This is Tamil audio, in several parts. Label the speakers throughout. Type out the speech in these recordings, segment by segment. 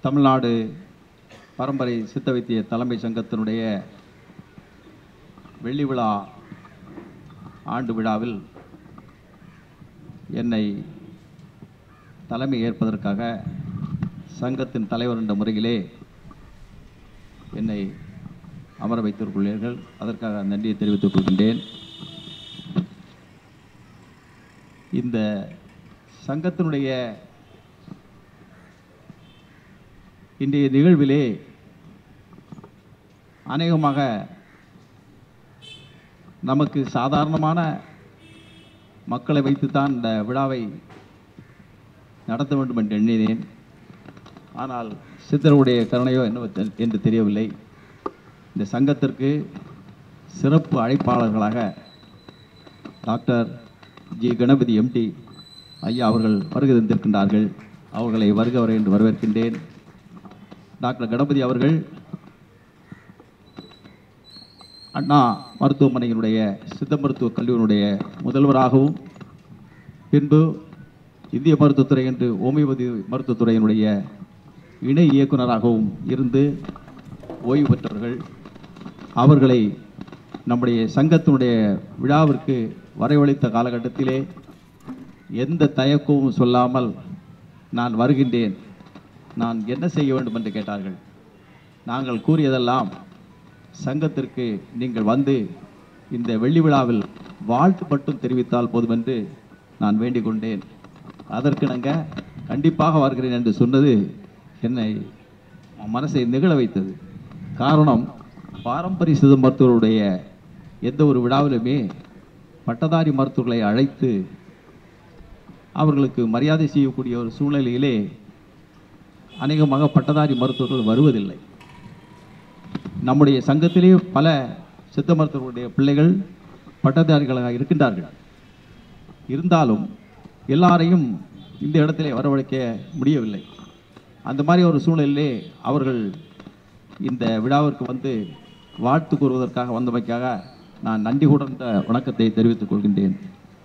Speaker 1: தமிழ்நாடு பரம்பரை சித்த வைத்திய தலைமை சங்கத்தினுடைய வெள்ளி விழா ஆண்டு விழாவில் என்னை தலைமை ஏற்பதற்காக சங்கத்தின் தலைவர் என்ற முறையிலே என்னை அமர வைத்திருக்கிறீர்கள் அதற்காக நன்றியை தெரிவித்துக் கொள்கின்றேன் இந்த சங்கத்தினுடைய இன்றைய நிகழ்விலே அநேகமாக நமக்கு சாதாரணமான மக்களை வைத்துத்தான் இந்த விழாவை நடத்த வேண்டும் என்று எண்ணினேன் ஆனால் சித்தருடைய கருணையோ என்னவோ தெ- என்று தெரியவில்லை இந்த சங்கத்திற்கு சிறப்பு அழைப்பாளர்களாக டாக்டர் ஜி கணபதி எம்டி ஐயா அவர்கள் வருகை தந்திருக்கின்றார்கள் அவர்களை வருக வர என்று வரவேற்கின்றேன் டாக்டர் கணபதி அவர்கள் அண்ணா மருத்துவமனையினுடைய சித்த மருத்துவக் கல்லூரியினுடைய முதல்வராகவும் பின்பு இந்திய மருத்துவத்துறை என்று ஹோமியோபதி மருத்துவத்துறையினுடைய இணை இயக்குனராகவும் இருந்து ஓய்வு பெற்றவர்கள் அவர்களை நம்முடைய சங்கத்தினுடைய விழாவிற்கு வரவழைத்த காலகட்டத்திலே எந்த தயக்கமும் சொல்லாமல் நான் வருகின்றேன் நான் என்ன செய்ய வேண்டும் என்று கேட்டார்கள் நாங்கள் கூறியதெல்லாம் சங்கத்திற்கு நீங்கள் வந்து இந்த வெள்ளி விழாவில் வாழ்த்து மட்டும் தெரிவித்தால் போதும் என்று நான் வேண்டிக் கொண்டேன் அதற்கிணங்க கண்டிப்பாக வருகிறேன் என்று சொன்னது என்னை மனசை நிகழ வைத்தது காரணம் பாரம்பரிய சித்த மருத்துவருடைய எந்த ஒரு விழாவிலுமே பட்டதாரி மருத்துவர்களை அழைத்து அவர்களுக்கு மரியாதை செய்யக்கூடிய ஒரு சூழ்நிலையிலே அநேகமாக பட்டதாரி மருத்துவர்கள் வருவதில்லை நம்முடைய சங்கத்திலே பல சித்த மருத்துவர்களுடைய பிள்ளைகள் பட்டதாரிகளாக இருக்கின்றார்கள் இருந்தாலும் எல்லாரையும் இந்த இடத்திலே வரவழைக்க முடியவில்லை அந்த மாதிரி ஒரு சூழலிலே அவர்கள் இந்த விழாவிற்கு வந்து வாழ்த்து கூறுவதற்காக வந்தமைக்காக நான் நன்றி கூடந்த வணக்கத்தை தெரிவித்துக் கொள்கின்றேன்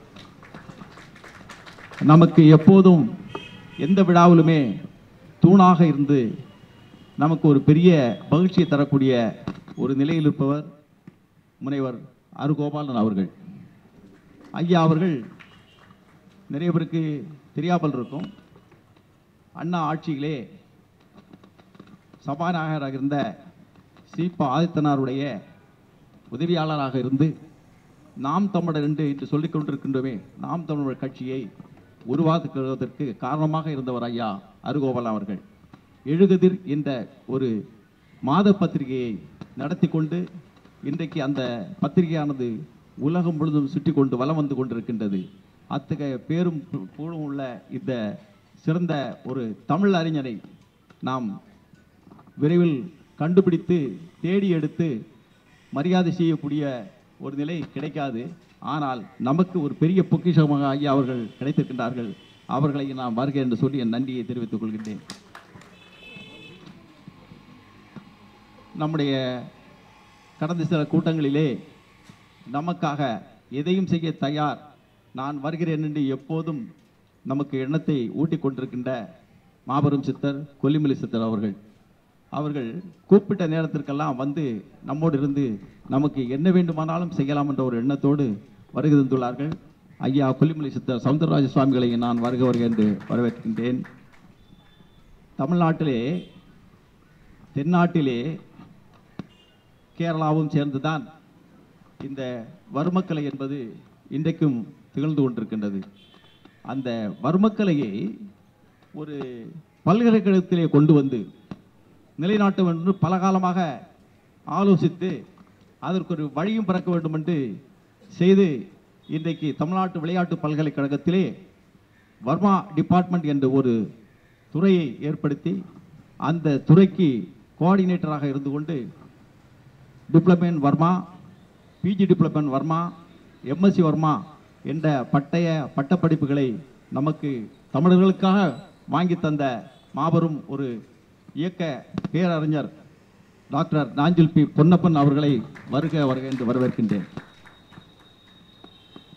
Speaker 1: நமக்கு எப்போதும் எந்த விழாவிலுமே தூணாக இருந்து நமக்கு ஒரு பெரிய மகிழ்ச்சியை தரக்கூடிய ஒரு நிலையில் இருப்பவர் முனைவர் அருகோபாலன் அவர்கள் ஐயா அவர்கள் நிறைய பேருக்கு தெரியாமல் இருக்கும் அண்ணா ஆட்சியிலே சபாநாயகராக இருந்த சீபா ஆதித்தனாருடைய உதவியாளராக இருந்து நாம் தமிழர் என்று இன்று சொல்லிக் கொண்டிருக்கின்றோமே நாம் தமிழர் கட்சியை உருவாக்குவதற்கு காரணமாக இருந்தவர் ஐயா அருகோபால் அவர்கள் எழுகதிர் என்ற ஒரு மாத பத்திரிகையை நடத்தி கொண்டு இன்றைக்கு அந்த பத்திரிகையானது உலகம் முழுதும் சுற்றி கொண்டு வலம் வந்து கொண்டிருக்கின்றது அத்தகைய பேரும் பு- புகழும் உள்ள இந்த சிறந்த ஒரு தமிழ் அறிஞரை நாம் விரைவில் கண்டுபிடித்து தேடி எடுத்து மரியாதை செய்யக்கூடிய ஒரு நிலை கிடைக்காது ஆனால் நமக்கு ஒரு பெரிய பொக்கிஷமாக ஐயா அவர்கள் கிடைத்திருக்கின்றார்கள் அவர்களை நாம் வருக என்று சொல்லி என் நன்றியை தெரிவித்துக் கொள்கின்றேன் நம்முடைய கடந்த சில கூட்டங்களிலே நமக்காக எதையும் செய்ய தயார் நான் வருகிறேன் என்று எப்போதும் நமக்கு எண்ணத்தை ஊட்டிக் கொண்டிருக்கின்ற மாபெரும் சித்தர் கொல்லிமலை சித்தர் அவர்கள் அவர்கள் கூப்பிட்ட நேரத்திற்கெல்லாம் வந்து நம்மோடு இருந்து நமக்கு என்ன வேண்டுமானாலும் செய்யலாம் என்ற ஒரு எண்ணத்தோடு வருகை தந்துள்ளார்கள் ஐயா கொல்லிமலை சித்தர் சவுந்தரராஜ சுவாமிகளை நான் வருக வருக என்று வரவேற்கின்றேன் தமிழ்நாட்டிலே தென்னாட்டிலே கேரளாவும் சேர்ந்துதான் இந்த வர்மக்கலை என்பது இன்றைக்கும் திகழ்ந்து கொண்டிருக்கின்றது அந்த வர்மக்கலையை ஒரு பல்கலைக்கழகத்திலே கொண்டு வந்து நிலைநாட்ட வேண்டும் என்று பல காலமாக ஆலோசித்து அதற்கு ஒரு வழியும் பிறக்க வேண்டும் என்று செய்து இன்றைக்கு தமிழ்நாட்டு விளையாட்டு பல்கலைக்கழகத்திலே வர்மா டிபார்ட்மெண்ட் என்ற ஒரு துறையை ஏற்படுத்தி அந்த துறைக்கு கோஆர்டினேட்டராக இருந்து கொண்டு diploma in Varma PG diploma in Varma MSc Varma என்ற பட்டய பட்டப்படிப்புகளை நமக்கு தமிழர்களுக்காக வாங்கி தந்த மாபெரும் ஒரு இயக்க பேரறிஞர் டாக்டர் நாஞ்சில் பி பொன்னப்பன் அவர்களை வருக வருக என்று வரவேற்கின்றேன்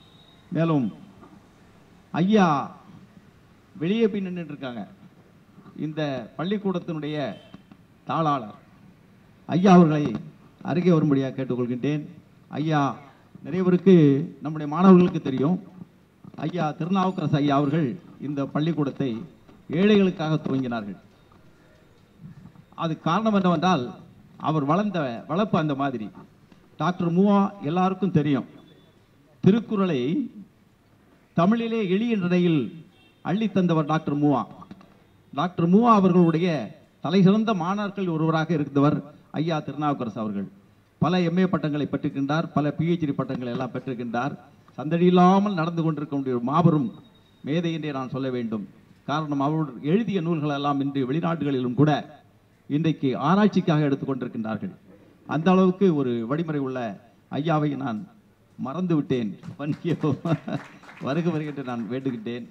Speaker 1: மேலும் ஐயா வெளியே போய் நின்றுட்டு இருக்காங்க இந்த பள்ளிக்கூடத்தினுடைய தாளாளர் ஐயா அவர்களை அருகே வரும்படியாக கேட்டுக்கொள்கின்றேன் ஐயா நிறைய பேருக்கு நம்முடைய மாணவர்களுக்கு தெரியும் ஐயா திருநாவுக்கரசு ஐயா அவர்கள் இந்த பள்ளிக்கூடத்தை ஏழைகளுக்காக துவங்கினார்கள் அது காரணம் என்னவென்றால் அவர் வளர்ந்த வளர்ப்பு அந்த மாதிரி டாக்டர் மூவா எல்லாருக்கும் தெரியும் திருக்குறளை தமிழிலே எளிய நடையில் அள்ளித் தந்தவர் டாக்டர் மூவா டாக்டர் மூவா அவர்களுடைய தலைசிறந்த மாணாக்கர்கள் ஒருவராக இருந்தவர் ஐயா திருநாவுக்கரசு அவர்கள் பல எம்ஏ பட்டங்களை பெற்றிருக்கின்றார் பல பிஹெச்டி பட்டங்களை எல்லாம் பெற்றிருக்கின்றார் சந்தடியில்லாமல் நடந்து கொண்டிருக்கக்கூடிய ஒரு மாபெரும் மேதை என்றே நான் சொல்ல வேண்டும் காரணம் அவர் எழுதிய நூல்கள் எல்லாம் இன்று வெளிநாடுகளிலும் கூட இன்றைக்கு ஆராய்ச்சிக்காக எடுத்துக்கொண்டிருக்கின்றார்கள் அந்த அளவுக்கு ஒரு வழிமுறை உள்ள ஐயாவை நான் மறந்து விட்டேன் வன்கியோ வருக வருகின்ற நான் வேண்டுகின்றேன்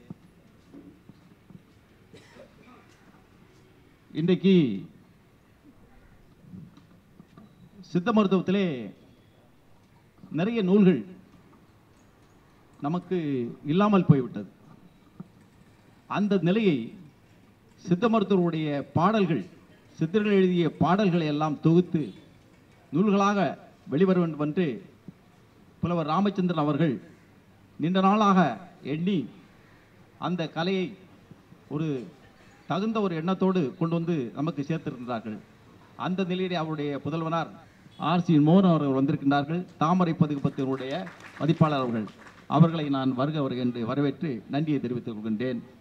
Speaker 1: இன்றைக்கு சித்த மருத்துவத்திலே நிறைய நூல்கள் நமக்கு இல்லாமல் போய்விட்டது அந்த நிலையை சித்த மருத்துவருடைய பாடல்கள் சித்தர்கள் எழுதிய பாடல்களை எல்லாம் தொகுத்து நூல்களாக வெளிவர வேண்டும் என்று புலவர் ராமச்சந்திரன் அவர்கள் நீண்ட நாளாக எண்ணி அந்த கலையை ஒரு தகுந்த ஒரு எண்ணத்தோடு கொண்டு வந்து நமக்கு சேர்த்திருக்கிறார்கள் அந்த நிலையிலே அவருடைய புதல்வனார் ஆர் சி மோகன் அவர்கள் வந்திருக்கின்றார்கள் தாமரை பதிப்பத்தினுடைய பதிப்பாளர் அவர்கள் அவர்களை நான் வருக வருக என்று வரவேற்று நன்றியை தெரிவித்துக் கொள்கின்றேன்